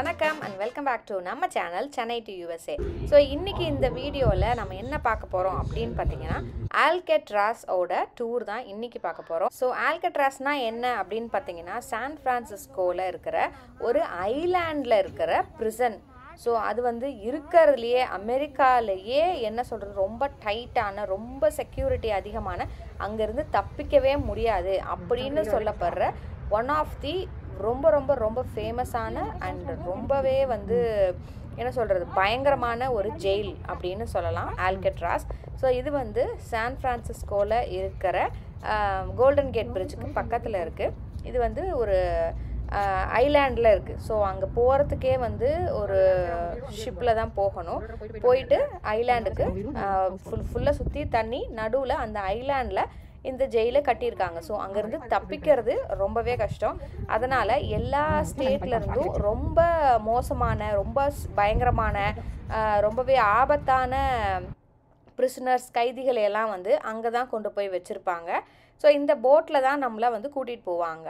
வணக்கம் and welcome back to நம்ம channel Chennai to USA so இன்னைக்கு இந்த வீடியோவில் நம்ம என்ன பார்க்க போகிறோம் அப்படின்னு பார்த்தீங்கன்னா ஆல்கெட்ராஸ் ஓட டூர் தான் இன்னைக்கு பார்க்க போகிறோம் ஸோ ஆல்கெட்ராஸ்னா என்ன அப்படின்னு பார்த்தீங்கன்னா சான் ஃப்ரான்சிஸ்கோவில் இருக்கிற ஒரு ஐலாண்டில் இருக்கிற ப்ரிசன் ஸோ அது வந்து இருக்கிறதுலையே அமெரிக்காலேயே என்ன சொல்கிறது ரொம்ப டைட்டான ரொம்ப செக்யூரிட்டி அதிகமான அங்கேருந்து தப்பிக்கவே முடியாது அப்படின்னு சொல்லப்படுற ஒன் ஆஃப் தி ரொம்ப ரொம்ப ரொம்ப ஃபேமஸான அண்ட் ரொம்பவே வந்து என்ன சொல்கிறது பயங்கரமான ஒரு ஜெயில் அப்படின்னு சொல்லலாம் ஆல்கட்ராஸ் ஸோ இது வந்து சான் ஃப்ரான்சிஸ்கோவில் இருக்கிற கோல்டன் கேட் பிரிட்ஜுக்கு பக்கத்தில் இருக்குது இது வந்து ஒரு ஐலாண்டில் இருக்குது ஸோ அங்கே போகிறதுக்கே வந்து ஒரு ஷிப்பில் தான் போகணும் போயிட்டு ஐலாண்டுக்கு ஃபுல் ஃபுல்லாக சுற்றி தண்ணி நடுவில் அந்த ஐலாண்டில் இந்த ஜெயிலை கட்டியிருக்காங்க ஸோ அங்கேருந்து தப்பிக்கிறது ரொம்பவே கஷ்டம் அதனால் எல்லா ஸ்டேட்லேருந்தும் ரொம்ப மோசமான ரொம்ப பயங்கரமான ரொம்பவே ஆபத்தான ப்ரிசனர்ஸ் கைதிகளை எல்லாம் வந்து அங்கே தான் கொண்டு போய் வச்சுருப்பாங்க ஸோ இந்த போட்டில் தான் நம்மளை வந்து கூட்டிகிட்டு போவாங்க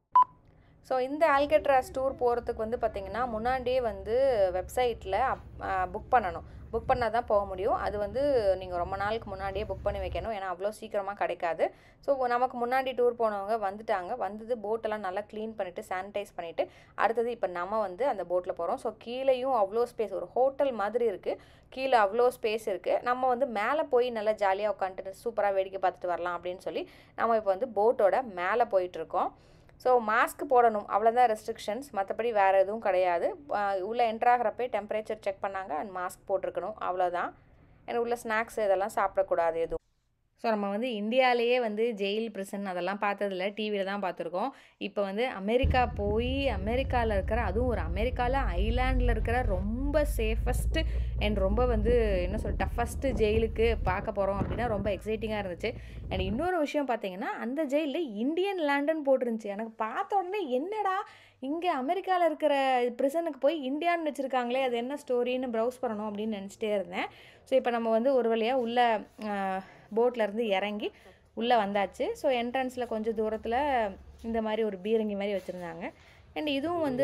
ஸோ இந்த ஆல்கட்ராஸ் டூர் போகிறதுக்கு வந்து பார்த்திங்கன்னா முன்னாடியே வந்து வெப்சைட்டில் புக் பண்ணணும் புக் பண்ணால் தான் போக முடியும் அது வந்து நீங்கள் ரொம்ப நாளுக்கு முன்னாடியே புக் பண்ணி வைக்கணும் ஏன்னா அவ்வளோ சீக்கிரமாக கிடைக்காது ஸோ நமக்கு முன்னாடி டூர் போனவங்க வந்துட்டாங்க வந்தது போட்டெல்லாம் நல்லா க்ளீன் பண்ணிவிட்டு சானிடைஸ் பண்ணிவிட்டு அடுத்தது இப்போ நம்ம வந்து அந்த போட்டில் போகிறோம் ஸோ கீழேயும் அவ்வளோ ஸ்பேஸ் ஒரு ஹோட்டல் மாதிரி இருக்குது கீழே அவ்வளோ ஸ்பேஸ் இருக்குது நம்ம வந்து மேலே போய் நல்லா ஜாலியாக உட்காந்துட்டு சூப்பராக வேடிக்கை பார்த்துட்டு வரலாம் அப்படின்னு சொல்லி நம்ம இப்போ வந்து போட்டோட மேலே போயிட்டுருக்கோம் ஸோ மாஸ்க் போடணும் அவ்வளோதான் ரெஸ்ட்ரிக்ஷன்ஸ் மற்றபடி வேறு எதுவும் கிடையாது உள்ளே என்ட்ராகிறப்பே டெம்பரேச்சர் செக் பண்ணாங்க அண்ட் மாஸ்க் போட்டிருக்கணும் அவ்வளோதான் எனக்கு உள்ள ஸ்நாக்ஸ் இதெல்லாம் சாப்பிடக்கூடாது எதுவும் ஸோ நம்ம வந்து இந்தியாவிலேயே வந்து ஜெயில் ப்ரிசன் அதெல்லாம் பார்த்ததில்ல டிவியில் தான் பார்த்துருக்கோம் இப்போ வந்து அமெரிக்கா போய் அமெரிக்காவில் இருக்கிற அதுவும் ஒரு அமெரிக்காவில் ஐலாண்டில் இருக்கிற ரொம்ப சேஃபஸ்ட்டு அண்ட் ரொம்ப வந்து என்ன சொல் டஃபஸ்ட்டு ஜெயிலுக்கு பார்க்க போகிறோம் அப்படின்னா ரொம்ப எக்ஸைட்டிங்காக இருந்துச்சு அண்ட் இன்னொரு விஷயம் பார்த்தீங்கன்னா அந்த ஜெயிலில் இந்தியன் லேண்டுன்னு போட்டிருந்துச்சு எனக்கு பார்த்த உடனே என்னடா இங்கே அமெரிக்காவில் இருக்கிற ப்ரிசனுக்கு போய் இந்தியான்னு வச்சுருக்காங்களே அது என்ன ஸ்டோரின்னு ப்ரௌஸ் பண்ணணும் அப்படின்னு நினச்சிட்டே இருந்தேன் ஸோ இப்போ நம்ம வந்து ஒரு வழியாக உள்ள போட்லேருந்து இறங்கி உள்ளே வந்தாச்சு ஸோ என்ட்ரன்ஸில் கொஞ்சம் தூரத்தில் இந்த மாதிரி ஒரு பீரங்கி மாதிரி வச்சுருந்தாங்க அண்ட் இதுவும் வந்து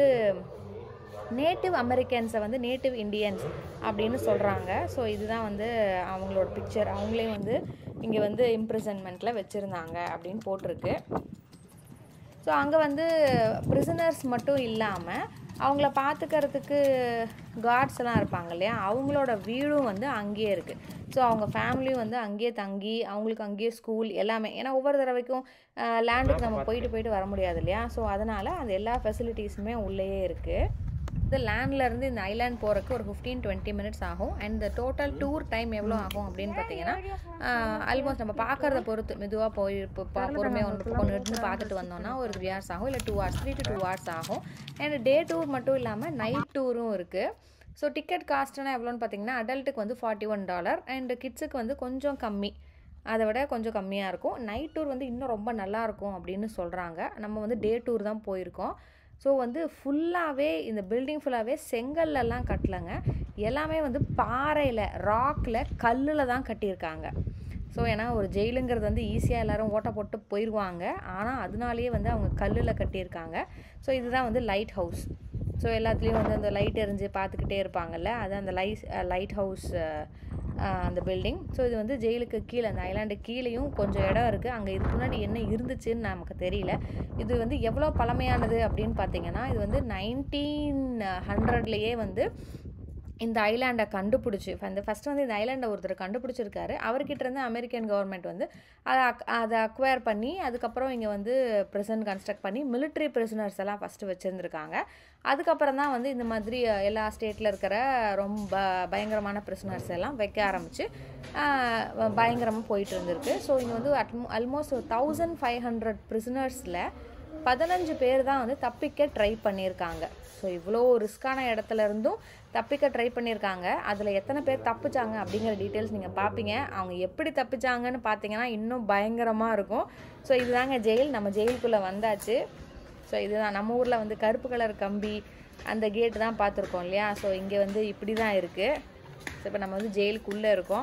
நேட்டிவ் அமெரிக்கன்ஸை வந்து நேட்டிவ் இண்டியன்ஸ் அப்படின்னு சொல்கிறாங்க ஸோ இதுதான் வந்து அவங்களோட பிக்சர் அவங்களே வந்து இங்கே வந்து இம்ப்ரிசன்மெண்ட்டில் வச்சுருந்தாங்க அப்படின்னு போட்டிருக்கு ஸோ அங்கே வந்து ப்ரிசனர்ஸ் மட்டும் இல்லாமல் அவங்கள பார்த்துக்கிறதுக்கு கார்ட்ஸ் எல்லாம் இருப்பாங்க இல்லையா அவங்களோட வீடும் வந்து அங்கேயே இருக்குது ஸோ அவங்க ஃபேமிலியும் வந்து அங்கேயே தங்கி அவங்களுக்கு அங்கேயே ஸ்கூல் எல்லாமே ஏன்னா ஒவ்வொரு தடவைக்கும் லேண்டுக்கு நம்ம போயிட்டு போயிட்டு வர முடியாது இல்லையா ஸோ அதனால் அந்த எல்லா ஃபெசிலிட்டிஸுமே உள்ளேயே இருக்குது இந்த லேண்ட்லேருந்து இந்த ஐலாண்ட் போகிறதுக்கு ஒரு ஃபிஃப்டீன் டுவெண்ட்டி மினிட்ஸ் ஆகும் அண்ட் இந்த டோட்டல் டூர் டைம் எவ்வளோ ஆகும் அப்படின்னு பார்த்தீங்கன்னா ஆல்மோஸ்ட் நம்ம பார்க்குறத பொறுத்து மெதுவாக போய் இப்போ பொறுமையாக ஒன்று ஒன்று இருந்து பார்த்துட்டு வந்தோம்னா ஒரு த்ரீ ஹவர்ஸ் ஆகும் இல்லை two hours three to two hours ஆகும் அண்ட் டே டூர் மட்டும் இல்லாமல் நைட் டூரும் இருக்குது ஸோ டிக்கெட் காஸ்ட்னா எவ்வளோன்னு பார்த்தீங்கன்னா அடல்ட்டுக்கு வந்து ஃபார்ட்டி ஒன் டாலர் அண்ட் கிட்ஸுக்கு வந்து கொஞ்சம் கம்மி அதை விட கொஞ்சம் கம்மியாக இருக்கும் நைட் டூர் வந்து இன்னும் ரொம்ப நல்லாயிருக்கும் அப்படின்னு சொல்கிறாங்க நம்ம வந்து டே டூர் தான் போயிருக்கோம் ஸோ வந்து ஃபுல்லாகவே இந்த பில்டிங் ஃபுல்லாகவே செங்கல்லலாம் கட்டலைங்க எல்லாமே வந்து பாறையில் ராக்கில் கல்லில் தான் கட்டியிருக்காங்க ஸோ ஏன்னா ஒரு ஜெயிலுங்கிறது வந்து ஈஸியாக எல்லோரும் ஓட்ட போட்டு போயிடுவாங்க ஆனால் அதனாலேயே வந்து அவங்க கல்லில் கட்டியிருக்காங்க ஸோ இதுதான் வந்து லைட் ஹவுஸ் ஸோ எல்லாத்துலேயும் வந்து அந்த லைட் எரிஞ்சு பார்த்துக்கிட்டே இருப்பாங்கல்ல அது அந்த லைட் லைட் ஹவுஸ் அந்த பில்டிங் ஸோ இது வந்து ஜெயிலுக்கு கீழே அந்த ஐலாண்டு கீழேயும் கொஞ்சம் இடம் இருக்குது அங்கே இதுக்கு முன்னாடி என்ன இருந்துச்சுன்னு நமக்கு தெரியல இது வந்து எவ்வளோ பழமையானது அப்படின்னு பார்த்தீங்கன்னா இது வந்து நைன்டீன் ஹண்ட்ரட்லேயே வந்து இந்த ஐலாண்டை கண்டுபிடிச்சி அந்த ஃபஸ்ட்டு வந்து இந்த ஐலாண்டை ஒருத்தர் கண்டுபிடிச்சிருக்காரு அவர்கிட்ட இருந்து அமெரிக்கன் கவர்மெண்ட் வந்து அதை அதை அக்வயர் பண்ணி அதுக்கப்புறம் இங்கே வந்து ப்ரிசன் கன்ஸ்ட்ரக்ட் பண்ணி மிலிட்ரி ப்ரிசனர்ஸ் எல்லாம் ஃபஸ்ட்டு வச்சுருந்துருக்காங்க அதுக்கப்புறம் தான் வந்து இந்த மாதிரி எல்லா ஸ்டேட்டில் இருக்கிற ரொம்ப பயங்கரமான ப்ரிசனர்ஸ் எல்லாம் வைக்க ஆரம்பித்து பயங்கரமாக போயிட்டு இருந்திருக்கு ஸோ இங்கே வந்து அட்மோ ஆல்மோஸ்ட் ஒரு தௌசண்ட் ஃபைவ் ஹண்ட்ரட் ப்ரிசனர்ஸில் பதினஞ்சு பேர் தான் வந்து தப்பிக்க ட்ரை பண்ணியிருக்காங்க ஸோ இவ்வளோ ரிஸ்க்கான இடத்துல இருந்தும் தப்பிக்க ட்ரை பண்ணியிருக்காங்க அதில் எத்தனை பேர் தப்பிச்சாங்க அப்படிங்கிற டீட்டெயில்ஸ் நீங்கள் பார்ப்பீங்க அவங்க எப்படி தப்பிச்சாங்கன்னு பார்த்தீங்கன்னா இன்னும் பயங்கரமாக இருக்கும் ஸோ இதுதாங்க ஜெயில் நம்ம ஜெயிலுக்குள்ளே வந்தாச்சு ஸோ இதுதான் நம்ம ஊரில் வந்து கருப்பு கலர் கம்பி அந்த கேட்டு தான் பார்த்துருக்கோம் இல்லையா ஸோ இங்கே வந்து இப்படி தான் இருக்குது ஸோ இப்போ நம்ம வந்து ஜெயிலுக்குள்ளே இருக்கோம்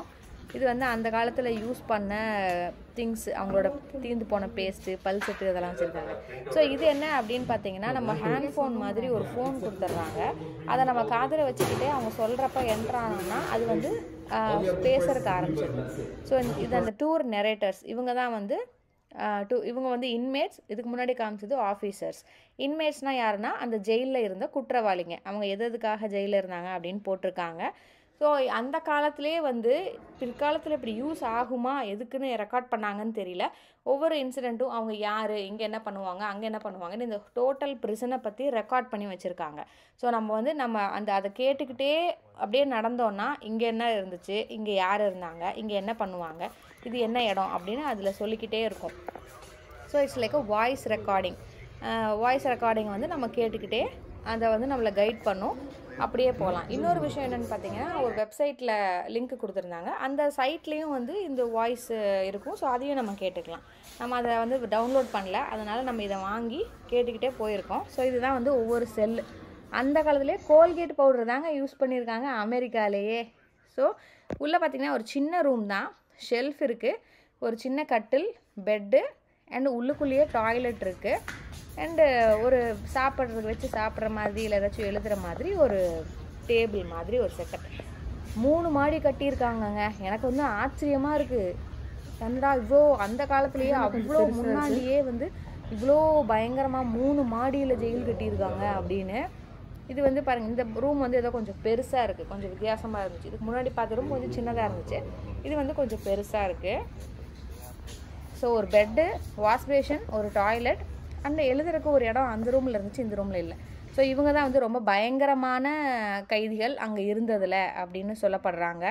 இது வந்து அந்த காலத்தில் யூஸ் பண்ண திங்ஸ் அவங்களோட தீந்து போன பேஸ்ட்டு பல் செட்டு இதெல்லாம் வச்சுருக்காங்க ஸோ இது என்ன அப்படின்னு பார்த்தீங்கன்னா நம்ம ஹேண்ட் ஃபோன் மாதிரி ஒரு ஃபோன் கொடுத்துட்றாங்க அதை நம்ம காதில் வச்சுக்கிட்டே அவங்க சொல்கிறப்ப என்ட்ரானோன்னா அது வந்து பேசுறதுக்கு ஆரம்பிச்சிடும் ஸோ இது அந்த டூர் நெரேட்டர்ஸ் இவங்க தான் வந்து டூ இவங்க வந்து இன்மேட்ஸ் இதுக்கு முன்னாடி காமிச்சது ஆஃபீஸர்ஸ் இன்மேட்ஸ்னால் யாருன்னா அந்த ஜெயிலில் இருந்த குற்றவாளிங்க அவங்க எது எதுக்காக ஜெயிலில் இருந்தாங்க அப்படின்னு போட்டிருக்காங்க ஸோ அந்த காலத்திலே வந்து பிற்காலத்தில் இப்படி யூஸ் ஆகுமா எதுக்குன்னு ரெக்கார்ட் பண்ணாங்கன்னு தெரியல ஒவ்வொரு இன்சிடெண்ட்டும் அவங்க யார் இங்கே என்ன பண்ணுவாங்க அங்கே என்ன பண்ணுவாங்கன்னு இந்த டோட்டல் ப்ரிசனை பற்றி ரெக்கார்ட் பண்ணி வச்சுருக்காங்க ஸோ நம்ம வந்து நம்ம அந்த அதை கேட்டுக்கிட்டே அப்படியே நடந்தோன்னா இங்கே என்ன இருந்துச்சு இங்கே யார் இருந்தாங்க இங்கே என்ன பண்ணுவாங்க இது என்ன இடம் அப்படின்னு அதில் சொல்லிக்கிட்டே இருக்கும் so it's like a voice recording voice recording வந்து நம்ம கேட்டுக்கிட்டே அதை வந்து நம்மளை கைட் பண்ணும் அப்படியே போகலாம் இன்னொரு விஷயம் என்னென்னு பார்த்தீங்கன்னா ஒரு வெப்சைட்டில் லிங்க் கொடுத்துருந்தாங்க அந்த சைட்லேயும் வந்து இந்த வாய்ஸ் இருக்கும் ஸோ அதையும் நம்ம கேட்டுக்கலாம் நம்ம அதை வந்து டவுன்லோட் பண்ணல அதனால் நம்ம இதை வாங்கி கேட்டுக்கிட்டே போயிருக்கோம் ஸோ இதுதான் வந்து ஒவ்வொரு செல்லு அந்த காலத்துலேயே கோல்கேட் பவுடர் தாங்க யூஸ் பண்ணியிருக்காங்க அமெரிக்காலேயே ஸோ உள்ளே பார்த்தீங்கன்னா ஒரு சின்ன ரூம் தான் ஷெல்ஃப் இருக்குது ஒரு சின்ன கட்டில் பெட்டு அண்ட் உள்ளுக்குள்ளேயே டாய்லெட் இருக்குது அண்டு ஒரு சாப்பிட்றதுக்கு வச்சு சாப்பிட்ற மாதிரி இல்லை ஏதாச்சும் எழுதுகிற மாதிரி ஒரு டேபிள் மாதிரி ஒரு செட்டப் மூணு மாடி கட்டியிருக்காங்கங்க எனக்கு வந்து ஆச்சரியமாக இருக்குது என்னடா இவ்வளோ அந்த காலத்துலேயே அவ்வளோ முன்னாடியே வந்து இவ்வளோ பயங்கரமாக மூணு மாடியில் ஜெயில் கட்டியிருக்காங்க அப்படின்னு இது வந்து பாருங்கள் இந்த ரூம் வந்து ஏதோ கொஞ்சம் பெருசாக இருக்குது கொஞ்சம் வித்தியாசமாக இருந்துச்சு இதுக்கு முன்னாடி பார்த்த ரூம் கொஞ்சம் சின்னதாக இருந்துச்சு இது வந்து கொஞ்சம் பெருசாக இருக்குது ஸோ ஒரு பெட்டு வாஷ் பேஷன் ஒரு டாய்லெட் அண்ட் எழுதுறதுக்கு ஒரு இடம் அந்த ரூமில் இருந்துச்சு இந்த ரூமில் இல்லை ஸோ இவங்க தான் வந்து ரொம்ப பயங்கரமான கைதிகள் அங்கே இருந்ததில் அப்படின்னு சொல்லப்படுறாங்க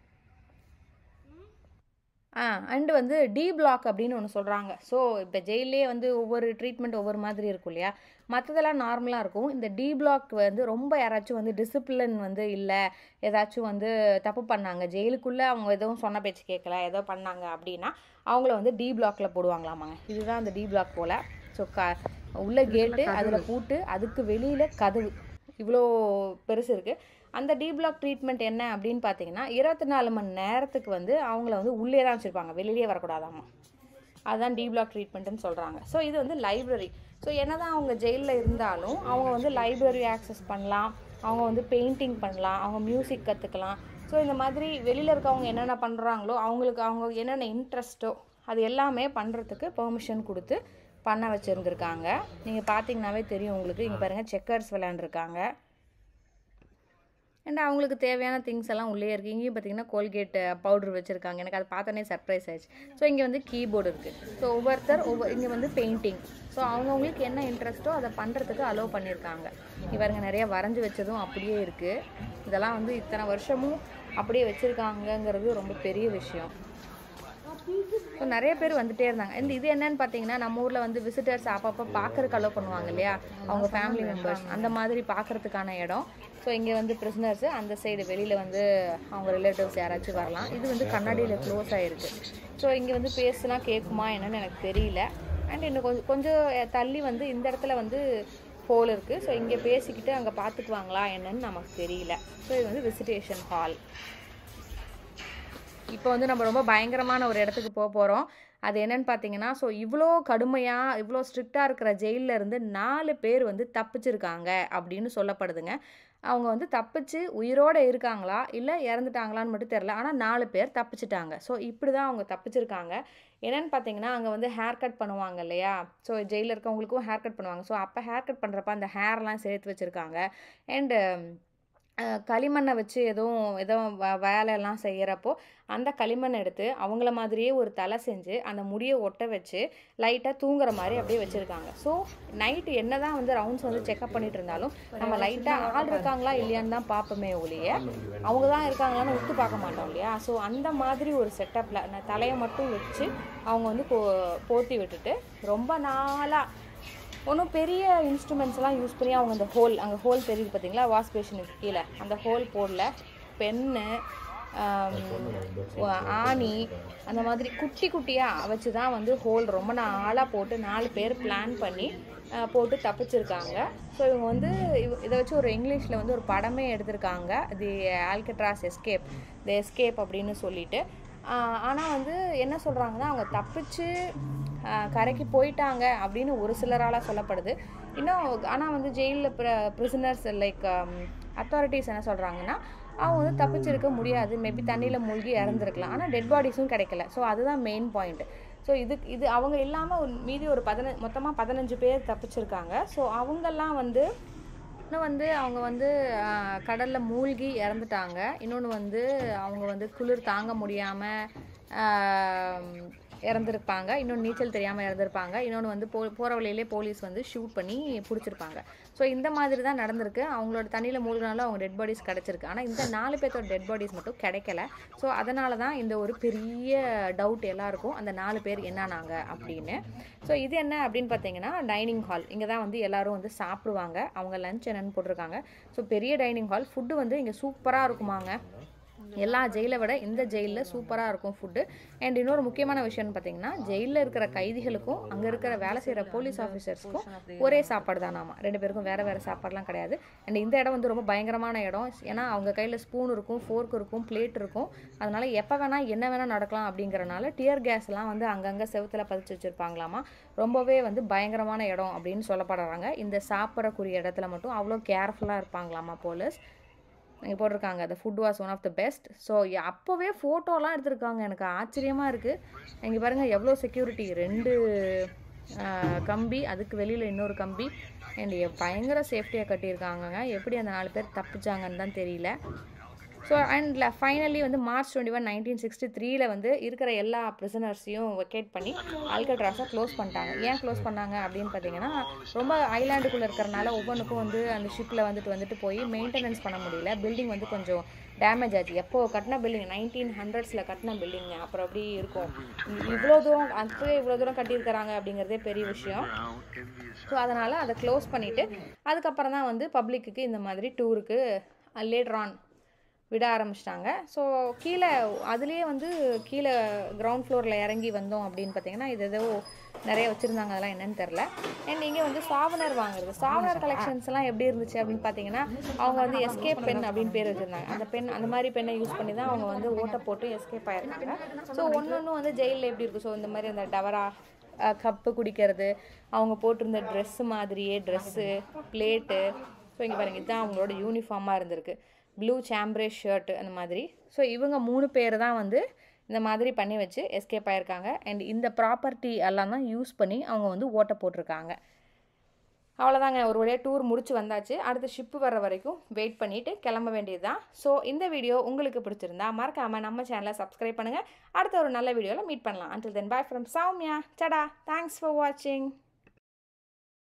ஆ அண்டு வந்து டி பிளாக் அப்படின்னு ஒன்று சொல்கிறாங்க ஸோ இப்போ ஜெயிலே வந்து ஒவ்வொரு ட்ரீட்மெண்ட் ஒவ்வொரு மாதிரி இருக்கும் இல்லையா மற்றதெல்லாம் நார்மலாக இருக்கும் இந்த டி பிளாக் வந்து ரொம்ப யாராச்சும் வந்து டிசிப்ளின் வந்து இல்லை ஏதாச்சும் வந்து தப்பு பண்ணாங்க ஜெயிலுக்குள்ளே அவங்க எதுவும் சொன்ன பேச்சு கேட்கல ஏதோ பண்ணாங்க அப்படின்னா அவங்கள வந்து டி பிளாக்ல போடுவாங்களாமாங்க இதுதான் அந்த டி பிளாக் போல் ஸோ க உள்ள கேட்டு அதில் பூட்டு அதுக்கு வெளியில் கதவு இவ்வளோ பெருசு இருக்குது அந்த டி பிளாக் ட்ரீட்மெண்ட் என்ன அப்படின்னு பார்த்தீங்கன்னா இருபத்தி நாலு மணி நேரத்துக்கு வந்து அவங்கள வந்து உள்ளே தான் வச்சுருப்பாங்க வெளியிலே வரக்கூடாதாமா அதுதான் டி பிளாக் ட்ரீட்மெண்ட்டுன்னு சொல்கிறாங்க ஸோ இது வந்து லைப்ரரி ஸோ என்ன தான் அவங்க ஜெயிலில் இருந்தாலும் அவங்க வந்து லைப்ரரி ஆக்சஸ் பண்ணலாம் அவங்க வந்து பெயிண்டிங் பண்ணலாம் அவங்க மியூசிக் கற்றுக்கலாம் ஸோ இந்த மாதிரி வெளியில் இருக்கவங்க என்னென்ன பண்ணுறாங்களோ அவங்களுக்கு அவங்க என்னென்ன இன்ட்ரெஸ்ட்டோ அது எல்லாமே பண்ணுறதுக்கு பெர்மிஷன் கொடுத்து பண்ண வச்சுருந்துருக்காங்க நீங்கள் பார்த்தீங்கன்னாவே தெரியும் உங்களுக்கு இங்கே பாருங்கள் செக்கர்ஸ் விளையாண்டுருக்காங்க அண்ட் அவங்களுக்கு தேவையான திங்ஸ் எல்லாம் உள்ளே இருக்குது இங்கேயும் பார்த்தீங்கன்னா கோல்கேட் பவுடர் வச்சுருக்காங்க எனக்கு அதை பார்த்தோன்னே சர்ப்ரைஸ் ஆயிடுச்சு ஸோ இங்கே வந்து கீபோர்டு இருக்குது ஸோ ஒவ்வொருத்தர் ஒவ்வொரு இங்கே வந்து பெயிண்டிங் ஸோ அவங்கவுங்களுக்கு என்ன இன்ட்ரெஸ்ட்டோ அதை பண்ணுறதுக்கு அலோவ் பண்ணியிருக்காங்க இவருங்க நிறைய வரைஞ்சி வச்சதும் அப்படியே இருக்குது இதெல்லாம் வந்து இத்தனை வருஷமும் அப்படியே வச்சுருக்காங்கங்கிறது ரொம்ப பெரிய விஷயம் ஸோ நிறைய பேர் வந்துட்டே இருந்தாங்க இந்த இது என்னன்னு பார்த்தீங்கன்னா நம்ம ஊரில் வந்து விசிட்டர்ஸ் அப்பப்போ பார்க்கறதுக்கு அலோவ் பண்ணுவாங்க இல்லையா அவங்க ஃபேமிலி மெம்பர்ஸ் அந்த மாதிரி பார்க்கறதுக்கான இடம் ஸோ இங்கே வந்து ப்ரிசனர்ஸு அந்த சைடு வெளியில் வந்து அவங்க ரிலேட்டிவ்ஸ் யாராச்சும் வரலாம் இது வந்து கண்ணாடியில் க்ளோஸ் ஆகிருக்கு ஸோ இங்கே வந்து பேசுனா கேட்குமா என்னன்னு எனக்கு தெரியல அண்ட் இன்னும் கொஞ்சம் கொஞ்சம் தள்ளி வந்து இந்த இடத்துல வந்து ஹோல் இருக்குது ஸோ இங்கே பேசிக்கிட்டு அங்கே பார்த்துக்குவாங்களா என்னன்னு நமக்கு தெரியல ஸோ இது வந்து விசிட்டேஷன் ஹால் இப்போ வந்து நம்ம ரொம்ப பயங்கரமான ஒரு இடத்துக்கு போக போகிறோம் அது என்னன்னு பார்த்தீங்கன்னா ஸோ இவ்வளோ கடுமையாக இவ்வளோ ஸ்ட்ரிக்டாக இருக்கிற ஜெயிலில் இருந்து நாலு பேர் வந்து தப்பிச்சிருக்காங்க அப்படின்னு சொல்லப்படுதுங்க அவங்க வந்து தப்பிச்சு உயிரோடு இருக்காங்களா இல்லை இறந்துட்டாங்களான்னு மட்டும் தெரில ஆனால் நாலு பேர் தப்பிச்சிட்டாங்க ஸோ இப்படி தான் அவங்க தப்பிச்சிருக்காங்க என்னென்னு பார்த்தீங்கன்னா அங்கே வந்து ஹேர் கட் பண்ணுவாங்க இல்லையா ஸோ ஜெயிலில் இருக்கவங்களுக்கும் ஹேர் கட் பண்ணுவாங்க ஸோ அப்போ ஹேர் கட் பண்ணுறப்ப அந்த ஹேர்லாம் சேர்த்து வச்சுருக்காங்க அண்டு களிமண்ணை வச்சு எதுவும் ஏதோ வ வேலையெல்லாம் செய்கிறப்போ அந்த களிமண் எடுத்து அவங்கள மாதிரியே ஒரு தலை செஞ்சு அந்த முடியை ஒட்ட வச்சு லைட்டாக தூங்குற மாதிரி அப்படியே வச்சுருக்காங்க ஸோ நைட்டு என்ன தான் வந்து ரவுண்ட்ஸ் வந்து செக்அப் பண்ணிட்டு இருந்தாலும் நம்ம லைட்டாக ஆள் இருக்காங்களா இல்லையான்னு தான் பார்ப்போமே ஒழிய அவங்க தான் இருக்காங்களான்னு உத்து பார்க்க மாட்டோம் இல்லையா ஸோ அந்த மாதிரி ஒரு செட்டப்பில் தலையை மட்டும் வச்சு அவங்க வந்து போ போத்தி விட்டுட்டு ரொம்ப நாளாக ஒன்றும் பெரிய இன்ஸ்ட்ருமெண்ட்ஸ்லாம் யூஸ் பண்ணி அவங்க அந்த ஹோல் அங்கே ஹோல் தெரியுது பார்த்தீங்களா வாஷ் பேஷனுக்கு கீழே அந்த ஹோல் போடல பென்னு ஆணி அந்த மாதிரி குட்டி குட்டியாக வச்சு தான் வந்து ஹோல் ரொம்ப நாளாக போட்டு நாலு பேர் பிளான் பண்ணி போட்டு தப்பிச்சிருக்காங்க ஸோ இவங்க வந்து இதை வச்சு ஒரு இங்கிலீஷில் வந்து ஒரு படமே எடுத்திருக்காங்க the Alcatraz escape the escape அப்படின்னு சொல்லிட்டு ஆனால் வந்து என்ன சொல்கிறாங்கன்னா அவங்க தப்பிச்சு ஆஹ், கரைக்கு போயிட்டாங்க அப்படின்னு ஒரு சிலரால் சொல்லப்படுது இன்னும் ஆனால் வந்து ஜெயிலில் ப்ரிசனர்ஸ் லைக் அத்தாரிட்டிஸ் என்ன சொல்கிறாங்கன்னா அவங்க வந்து தப்பிச்சிருக்க முடியாது மேபி தண்ணியில் மூழ்கி இறந்துருக்கலாம் ஆனால் டெட் பாடிஸும் கிடைக்கல ஸோ அதுதான் மெயின் பாயிண்ட் ஸோ இது இது அவங்க இல்லாமல் மீதி ஒரு பதின மொத்தமாக பதினஞ்சு பேர் தப்பிச்சிருக்காங்க ஸோ அவங்கெல்லாம் வந்து இன்னும் வந்து அவங்க வந்து கடலில் மூழ்கி இறந்துட்டாங்க இன்னொன்று வந்து அவங்க வந்து குளிர் தாங்க முடியாமல் இறந்துருப்பாங்க இன்னொன்று நீச்சல் தெரியாமல் இறந்துருப்பாங்க இன்னொன்று வந்து போ போகிற வழியிலே போலீஸ் வந்து ஷூட் பண்ணி பிடிச்சிருப்பாங்க ஸோ இந்த மாதிரி தான் நடந்திருக்கு அவங்களோட தண்ணியில் மூழ்கினாலும் அவங்க டெட் பாடிஸ் கிடச்சிருக்கு ஆனால் இந்த நாலு பேர்த்தோட டெட் பாடிஸ் மட்டும் கிடைக்கல ஸோ அதனால தான் இந்த ஒரு பெரிய டவுட் எல்லாருக்கும் அந்த நாலு பேர் என்னானாங்க அப்படின்னு ஸோ இது என்ன அப்படின்னு பார்த்தீங்கன்னா டைனிங் ஹால் இங்கே தான் வந்து எல்லாரும் வந்து சாப்பிடுவாங்க அவங்க லஞ்ச் என்னன்னு போட்டிருக்காங்க ஸோ பெரிய டைனிங் ஹால் ஃபுட்டு வந்து இங்கே சூப்பராக இருக்குமாங்க எல்லா ஜெயிலை விட இந்த ஜெயிலில் சூப்பராக இருக்கும் ஃபுட்டு அண்ட் இன்னொரு முக்கியமான விஷயம்னு பார்த்தீங்கன்னா ஜெயிலில் இருக்கிற கைதிகளுக்கும் அங்கே இருக்கிற வேலை செய்கிற போலீஸ் ஆஃபீஸர்ஸ்க்கும் ஒரே சாப்பாடு தானாமா ரெண்டு பேருக்கும் வேறு வேறு சாப்பாடுலாம் கிடையாது அண்ட் இந்த இடம் வந்து ரொம்ப பயங்கரமான இடம் ஏன்னா அவங்க கையில் ஸ்பூன் இருக்கும் ஃபோர்க் இருக்கும் பிளேட் இருக்கும் அதனால எப்போ வேணால் என்ன வேணால் நடக்கலாம் அப்படிங்கிறனால டியர் கேஸ்லாம் வந்து அங்கங்கே செவுத்துல பதிச்சு வச்சுருப்பாங்களாமா ரொம்பவே வந்து பயங்கரமான இடம் அப்படின்னு சொல்லப்படுறாங்க இந்த சாப்பிட்றக்குரிய இடத்துல மட்டும் அவ்வளோ கேர்ஃபுல்லாக இருப்பாங்களாமா போலீஸ் இங்கே போட்டிருக்காங்க the food was one of the best so அப்போவே ஃபோட்டோலாம் எடுத்திருக்காங்க எனக்கு ஆச்சரியமாக இருக்குது இங்கே பாருங்கள் எவ்வளோ செக்யூரிட்டி ரெண்டு ஆஹ், கம்பி அதுக்கு வெளியில் இன்னொரு கம்பி அண்ட் பயங்கர சேஃப்டியாக கட்டியிருக்காங்கங்க எப்படி அந்த நாலு பேர் தப்பிச்சாங்கன்னு தான் தெரியல ஸோ அண்ட் ஃபைனலி வந்து March twenty one nineteen sixty த்ரீல வந்து இருக்கிற எல்லா ப்ரிசனர்ஸையும் வெக்கேட் பண்ணி ஆல்கட்ராஸை க்ளோஸ் பண்ணிட்டாங்க ஏன் க்ளோஸ் பண்ணாங்க அப்படின்னு பார்த்தீங்கன்னா ரொம்ப ஐலாண்டுக்குள்ளே இருக்கிறனால ஒவ்வொன்றுக்கும் வந்து அந்த ஷிப்பில் வந்துட்டு வந்துட்டு போய் மெயின்டெனன்ஸ் பண்ண முடியல பில்டிங் வந்து கொஞ்சம் டேமேஜ் ஆச்சு எப்போ கட்டின பில்டிங் நைன்டீன் ஹண்ட்ரட்ஸில் கட்டின பில்டிங் அப்புறம் அப்படி இருக்கும் இவ்வளோ தூரம் அப்போயே இவ்வளோ தூரம் கட்டியிருக்கிறாங்க அப்படிங்கிறதே பெரிய விஷயம் ஸோ அதனால் அதை க்ளோஸ் பண்ணிவிட்டு அதுக்கப்புறம் தான் வந்து பப்ளிக்குக்கு இந்த மாதிரி டூருக்கு லேட்டர் ஆன் விட ஆரம்பிச்சிட்டாங்க ஸோ கீழே அதுலேயே வந்து கீழே கிரவுண்ட் ஃப்ளோரில் இறங்கி வந்தோம் அப்படின்னு பார்த்தீங்கன்னா இது ஏதோ நிறைய வச்சுருந்தாங்க அதெல்லாம் என்னன்னு தெரில அண்ட் இங்கே வந்து சாவனர் வாங்குறது சாவனர் கலெக்ஷன்ஸ் எல்லாம் எப்படி இருந்துச்சு அப்படின்னு பார்த்தீங்கன்னா அவங்க வந்து எஸ்கேப் பென் அப்படின்னு பேர் வச்சுருந்தாங்க அந்த பென் அந்த மாதிரி பெண்ணை யூஸ் பண்ணி தான் அவங்க வந்து ஓட்டை போட்டு எஸ்கேப் ஆயிருக்காங்க ஸோ ஒன்று ஒன்று வந்து ஜெயிலில் எப்படி இருக்கும் ஸோ இந்த மாதிரி அந்த டவரா கப்பு குடிக்கிறது அவங்க போட்டிருந்த ட்ரெஸ்ஸு மாதிரியே ட்ரெஸ்ஸு பிளேட்டு ஸோ இங்கே பாருங்க இதுதான் அவங்களோட யூனிஃபார்மாக இருந்திருக்கு ப்ளூ சாம்ப்ரே ஷர்ட் அந்த மாதிரி ஸோ இவங்க மூணு பேர் தான் வந்து இந்த மாதிரி பண்ணி வச்சு எஸ்கேப் ஆயிருக்காங்க அண்ட் இந்த ப்ராப்பர்ட்டி எல்லாம் தான் யூஸ் பண்ணி அவங்க வந்து ஓட்ட போட்டிருக்காங்க அவ்வளோதாங்க ஒரு வழியாக டூர் முடிச்சு வந்தாச்சு அடுத்த ஷிப்பு வர வரைக்கும் வெயிட் பண்ணிவிட்டு கிளம்ப வேண்டியது தான் ஸோ இந்த வீடியோ உங்களுக்கு பிடிச்சிருந்தா மறக்காமல் நம்ம சேனலை சப்ஸ்கிரைப் பண்ணுங்கள் அடுத்த ஒரு நல்ல வீடியோவில் மீட் பண்ணலாம் until then bye from Soumya Sada thanks for வாட்சிங்